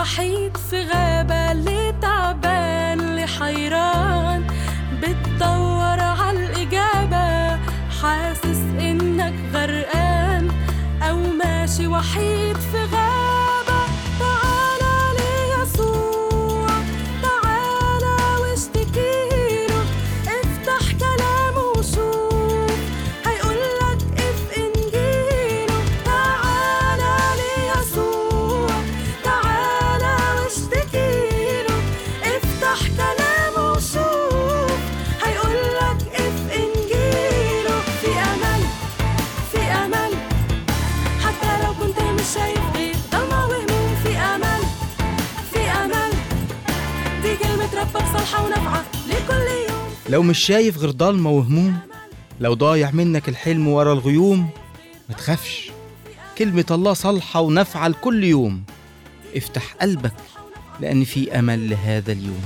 وحيد في غابة اللي تعبان اللي حيران بتدور عالإجابة حاسس إنك غرقان أو ماشي وحيد في غابة تعالى ليسوع تعالى واشتكيله افتح كلامه وشوف هيقولك اف انجيله تعالى ليسوع تعالى واشتكيله افتح كلامه وشوف هيقولك اف انجيله في امل في امل حتى لو كنت مش شايف غير ضلمة وهموم في امل في امل دي كلمة ربك صالحة ونافعة لكل يوم لو مش شايف غير ضلمة وهموم لو ضايع منك الحلم ورا الغيوم ما تخافش كلمة الله صالحة ونافعة لكل يوم افتح قلبك لأن في أمل لهذا اليوم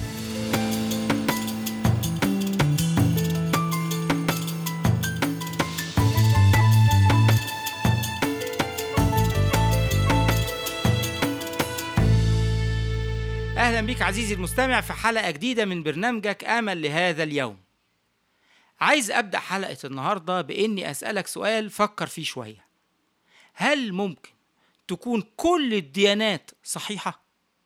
أهلا بك عزيزي المستمع في حلقة جديدة من برنامجك آمل لهذا اليوم عايز أبدأ حلقة النهاردة بإني أسألك سؤال فكر فيه شوية هل ممكن تكون كل الديانات صحيحة؟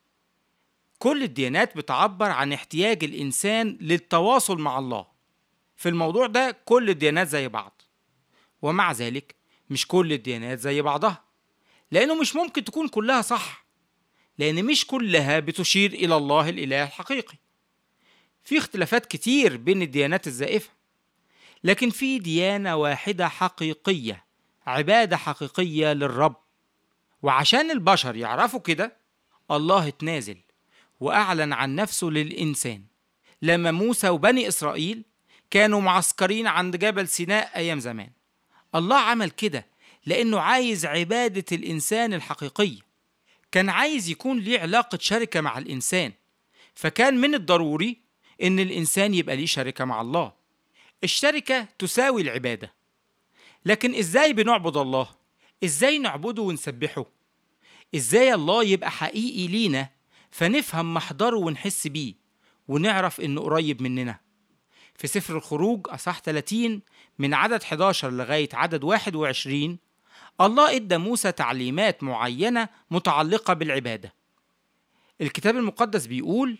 كل الديانات بتعبر عن احتياج الإنسان للتواصل مع الله في الموضوع ده كل الديانات زي بعض ومع ذلك مش كل الديانات زي بعضها لأنه مش ممكن تكون كلها صح لأن مش كلها بتشير إلى الله الإله الحقيقي في اختلافات كتير بين الديانات الزائفة لكن في ديانة واحدة حقيقية عبادة حقيقية للرب وعشان البشر يعرفوا كده الله اتنازل وأعلن عن نفسه للإنسان لما موسى وبني إسرائيل كانوا معسكرين عند جبل سيناء أيام زمان الله عمل كده لأنه عايز عبادة الإنسان الحقيقية كان عايز يكون ليه علاقة شركة مع الإنسان فكان من الضروري إن الإنسان يبقى ليه شركة مع الله الشركة تساوي العبادة لكن إزاي بنعبد الله؟ إزاي نعبده ونسبحه؟ إزاي الله يبقى حقيقي لينا فنفهم محضره ونحس بيه ونعرف إنه قريب مننا في سفر الخروج أصح 30 من عدد 11 لغاية عدد 21 الله ادى موسى تعليمات معينه متعلقه بالعباده الكتاب المقدس بيقول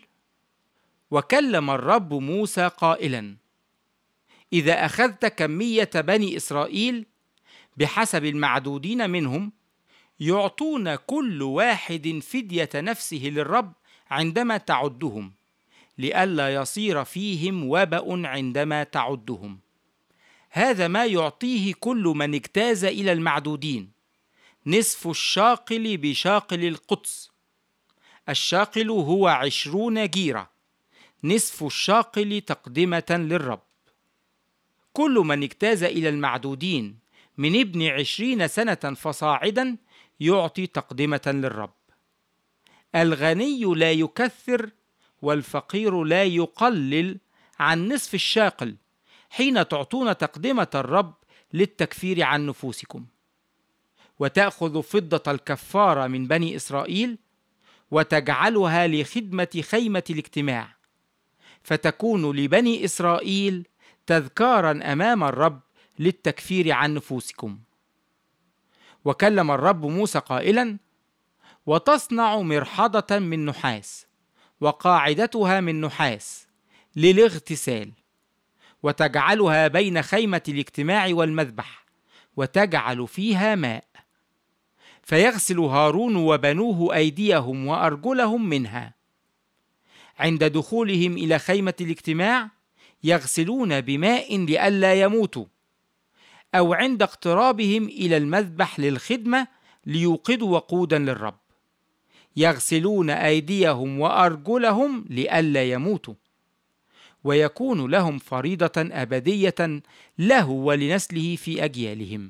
وكلم الرب موسى قائلا اذا اخذت كميه بني اسرائيل بحسب المعدودين منهم يعطون كل واحد فديه نفسه للرب عندما تعدهم لئلا يصير فيهم وبا عندما تعدهم هذا ما يعطيه كل من اجتاز إلى المعدودين نصف الشاقل بشاقل القدس الشاقل هو عشرون جيرة نصف الشاقل تقدمة للرب كل من اجتاز إلى المعدودين من ابن عشرين سنة فصاعدا يعطي تقدمة للرب الغني لا يكثر والفقير لا يقلل عن نصف الشاقل حين تعطون تقدمة الرب للتكفير عن نفوسكم وتأخذ فضة الكفارة من بني إسرائيل وتجعلها لخدمة خيمة الاجتماع فتكون لبني إسرائيل تذكارا أمام الرب للتكفير عن نفوسكم وكلم الرب موسى قائلا وتصنع مرحضة من نحاس وقاعدتها من نحاس للاغتسال وتجعلها بين خيمة الاجتماع والمذبح وتجعل فيها ماء فيغسل هارون وبنوه أيديهم وأرجلهم منها عند دخولهم إلى خيمة الاجتماع يغسلون بماء لئلا يموتوا أو عند اقترابهم إلى المذبح للخدمة ليوقدوا وقودا للرب يغسلون أيديهم وأرجلهم لئلا يموتوا ويكون لهم فريضة أبدية له ولنسله في أجيالهم.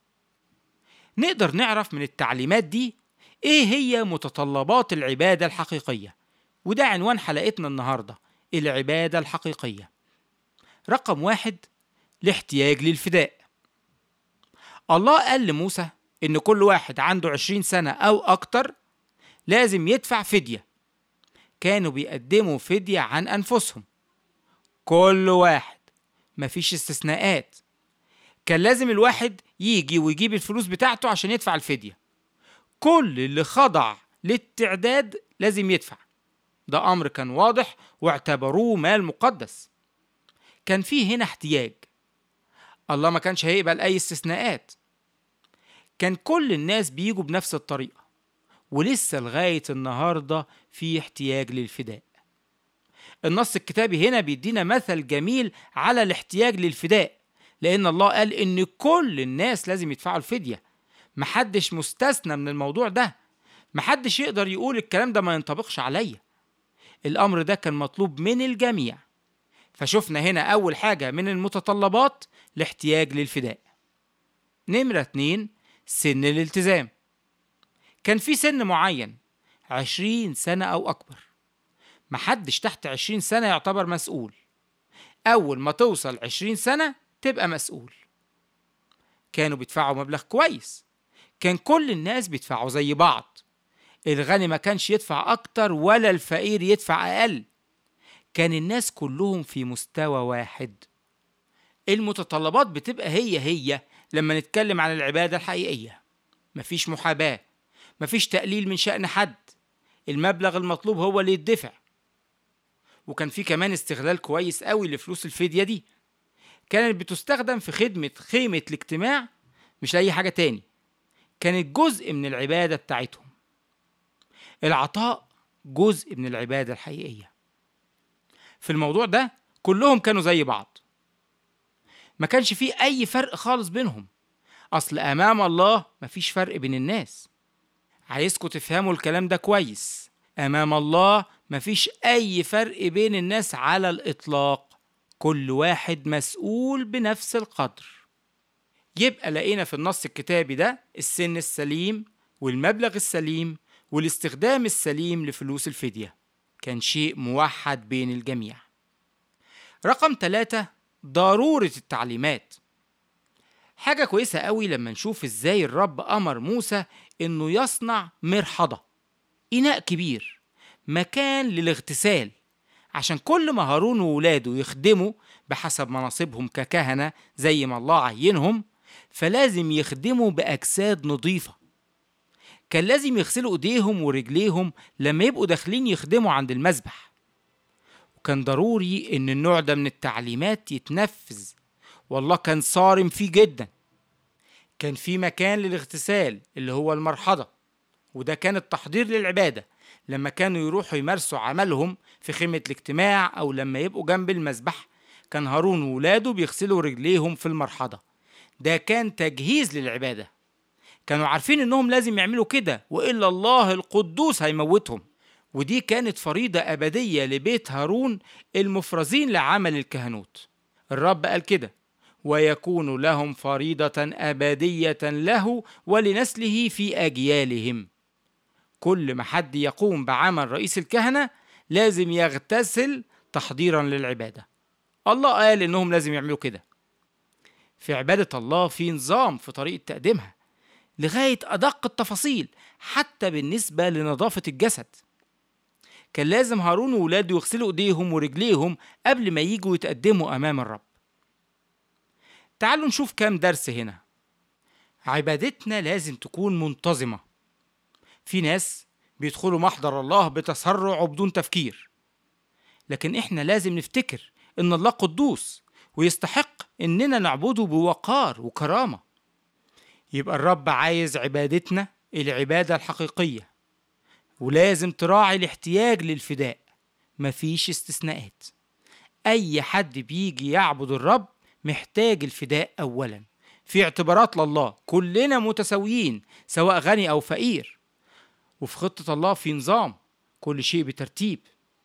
نقدر نعرف من التعليمات دي إيه هي متطلبات العبادة الحقيقية، وده عنوان حلقتنا النهاردة العبادة الحقيقية. رقم واحد الاحتياج للفداء. الله قال لموسى إن كل واحد عنده عشرين سنة أو أكتر لازم يدفع فدية كانوا بيقدموا فدية عن أنفسهم كل واحد مفيش استثناءات كان لازم الواحد يجي ويجيب الفلوس بتاعته عشان يدفع الفدية كل اللي خضع للتعداد لازم يدفع ده أمر كان واضح واعتبروه مال مقدس كان فيه هنا احتياج الله ما كانش هيقبل أي استثناءات كان كل الناس بيجوا بنفس الطريقة ولسه لغاية النهاردة في احتياج للفداء النص الكتابي هنا بيدينا مثل جميل على الاحتياج للفداء لأن الله قال إن كل الناس لازم يدفعوا الفدية محدش مستثنى من الموضوع ده محدش يقدر يقول الكلام ده ما ينطبقش عليا الأمر ده كان مطلوب من الجميع فشفنا هنا أول حاجة من المتطلبات الاحتياج للفداء نمرة اتنين سن الالتزام كان في سن معين عشرين سنة أو أكبر محدش تحت عشرين سنة يعتبر مسؤول أول ما توصل عشرين سنة تبقى مسؤول كانوا بيدفعوا مبلغ كويس كان كل الناس بيدفعوا زي بعض الغني ما كانش يدفع أكتر ولا الفقير يدفع أقل كان الناس كلهم في مستوى واحد المتطلبات بتبقى هي هي لما نتكلم عن العبادة الحقيقية مفيش محاباة مفيش تقليل من شأن حد المبلغ المطلوب هو اللي يدفع وكان في كمان استغلال كويس قوي لفلوس الفدية دي كانت بتستخدم في خدمة خيمة الاجتماع مش لأي حاجة تاني كانت جزء من العبادة بتاعتهم العطاء جزء من العبادة الحقيقية في الموضوع ده كلهم كانوا زي بعض ما كانش فيه أي فرق خالص بينهم أصل أمام الله مفيش فرق بين الناس عايزكم تفهموا الكلام ده كويس أمام الله مفيش أي فرق بين الناس على الإطلاق كل واحد مسؤول بنفس القدر يبقى لقينا في النص الكتابي ده السن السليم والمبلغ السليم والاستخدام السليم لفلوس الفدية كان شيء موحد بين الجميع رقم ثلاثة ضرورة التعليمات حاجة كويسة قوي لما نشوف ازاي الرب أمر موسى انه يصنع مرحضة إناء كبير مكان للاغتسال عشان كل ما هارون وولاده يخدموا بحسب مناصبهم ككهنة زي ما الله عينهم فلازم يخدموا بأجساد نظيفة كان لازم يغسلوا ايديهم ورجليهم لما يبقوا داخلين يخدموا عند المذبح وكان ضروري ان النوع ده من التعليمات يتنفذ والله كان صارم فيه جدا كان في مكان للاغتسال اللي هو المرحضة وده كان التحضير للعبادة لما كانوا يروحوا يمارسوا عملهم في خيمة الاجتماع أو لما يبقوا جنب المذبح كان هارون وولاده بيغسلوا رجليهم في المرحضة ده كان تجهيز للعبادة كانوا عارفين انهم لازم يعملوا كده والا الله القدوس هيموتهم ودي كانت فريضة أبدية لبيت هارون المفرزين لعمل الكهنوت الرب قال كده ويكون لهم فريضة أبدية له ولنسله في أجيالهم كل ما حد يقوم بعمل رئيس الكهنة لازم يغتسل تحضيرا للعبادة الله قال إنهم لازم يعملوا كده في عبادة الله في نظام في طريقة تقديمها لغاية أدق التفاصيل حتى بالنسبة لنظافة الجسد كان لازم هارون وولاده يغسلوا ايديهم ورجليهم قبل ما يجوا يتقدموا امام الرب تعالوا نشوف كام درس هنا عبادتنا لازم تكون منتظمة في ناس بيدخلوا محضر الله بتسرع وبدون تفكير لكن احنا لازم نفتكر ان الله قدوس ويستحق اننا نعبده بوقار وكرامة يبقى الرب عايز عبادتنا العبادة الحقيقية ولازم تراعي الاحتياج للفداء مفيش استثناءات أي حد بيجي يعبد الرب محتاج الفداء أولا في اعتبارات لله كلنا متساويين سواء غني أو فقير وفي خطة الله في نظام كل شيء بترتيب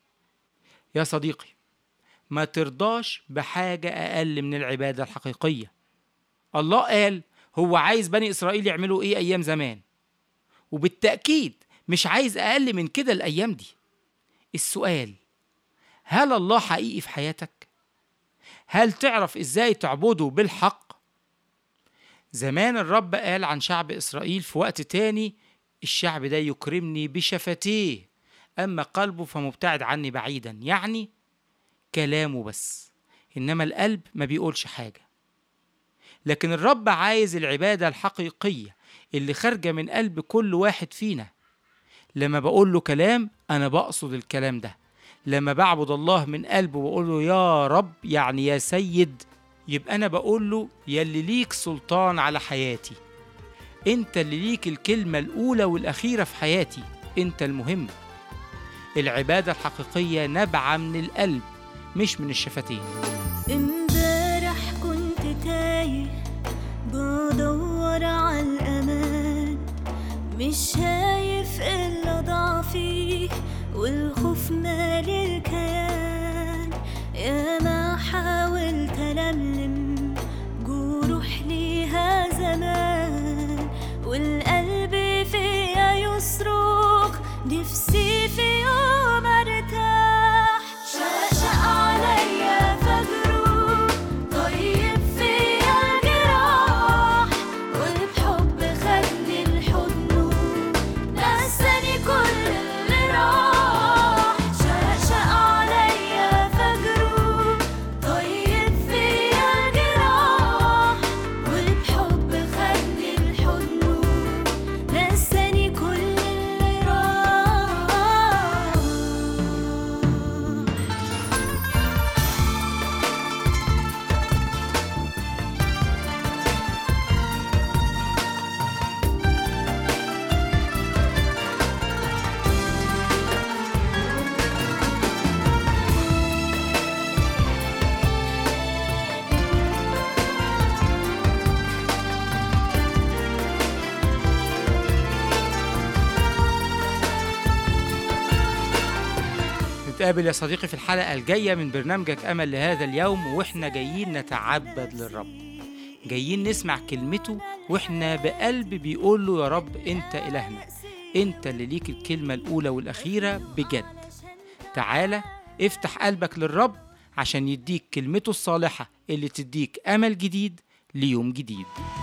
يا صديقي ما ترضاش بحاجة أقل من العبادة الحقيقية الله قال هو عايز بني إسرائيل يعملوا إيه أيام زمان وبالتأكيد مش عايز أقل من كده الأيام دي السؤال هل الله حقيقي في حياتك؟ هل تعرف إزاي تعبده بالحق؟ زمان الرب قال عن شعب إسرائيل في وقت تاني الشعب ده يكرمني بشفتيه أما قلبه فمبتعد عني بعيدا يعني كلامه بس إنما القلب ما بيقولش حاجة لكن الرب عايز العبادة الحقيقية اللي خارجة من قلب كل واحد فينا لما بقول له كلام أنا بقصد الكلام ده لما بعبد الله من قلبه بقول له يا رب يعني يا سيد يبقى أنا بقول له يا اللي ليك سلطان على حياتي أنت اللي ليك الكلمة الأولى والأخيرة في حياتي أنت المهم العبادة الحقيقية نبعة من القلب مش من الشفتين امبارح كنت تايه بدور على الأمان مش شايف إلا ضعفي والخوف مالي الكيان يا ما حاولت ألملم جروح ليها زمان والقلب فيا يصرخ نفسي في يوم ارتاح شقشق عليا فجره طيب فيا الجراح وبحب خدني لحضنه نساني كل اللي راح شقشق عليا فجره طيب فيا الجراح وبحب خدني لحضنه نساني كل اللي راح نتقابل يا صديقي في الحلقة الجاية من برنامجك أمل لهذا اليوم وإحنا جايين نتعبد للرب جايين نسمع كلمته وإحنا بقلب بيقول له يا رب أنت إلهنا أنت اللي ليك الكلمة الأولى والأخيرة بجد تعالى افتح قلبك للرب عشان يديك كلمته الصالحة اللي تديك أمل جديد ليوم جديد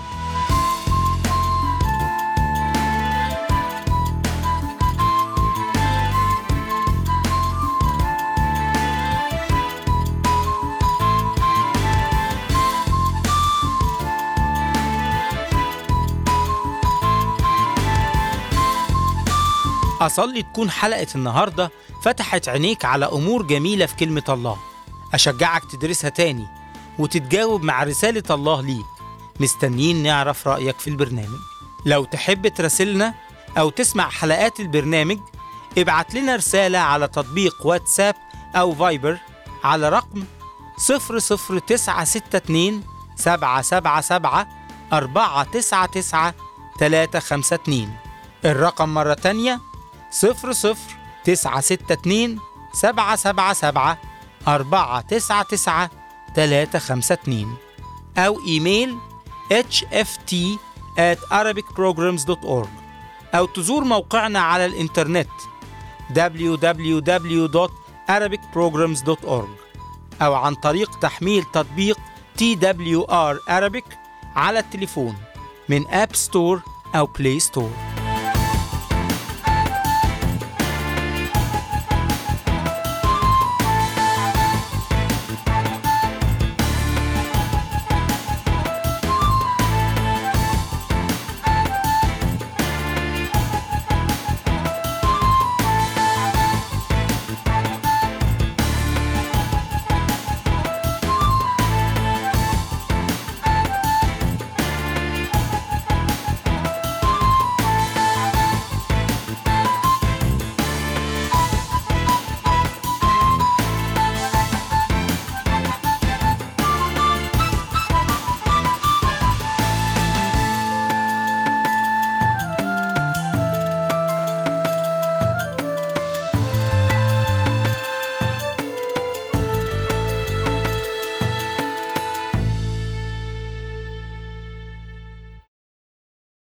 أصلي تكون حلقة النهاردة فتحت عينيك على أمور جميلة في كلمة الله أشجعك تدرسها تاني وتتجاوب مع رسالة الله ليك مستنيين نعرف رأيك في البرنامج لو تحب تراسلنا أو تسمع حلقات البرنامج ابعت لنا رسالة على تطبيق واتساب أو فايبر على رقم 00962 777 499 352 الرقم مرة تانية صفر صفر تسعة ستة اتنين سبعة سبعة سبعة أربعة تسعة تسعة تلاتة خمسة اتنين أو إيميل hft at arabicprograms.org أو تزور موقعنا على الإنترنت www.arabicprograms.org أو عن طريق تحميل تطبيق TWR Arabic على التليفون من أب ستور أو بلاي ستور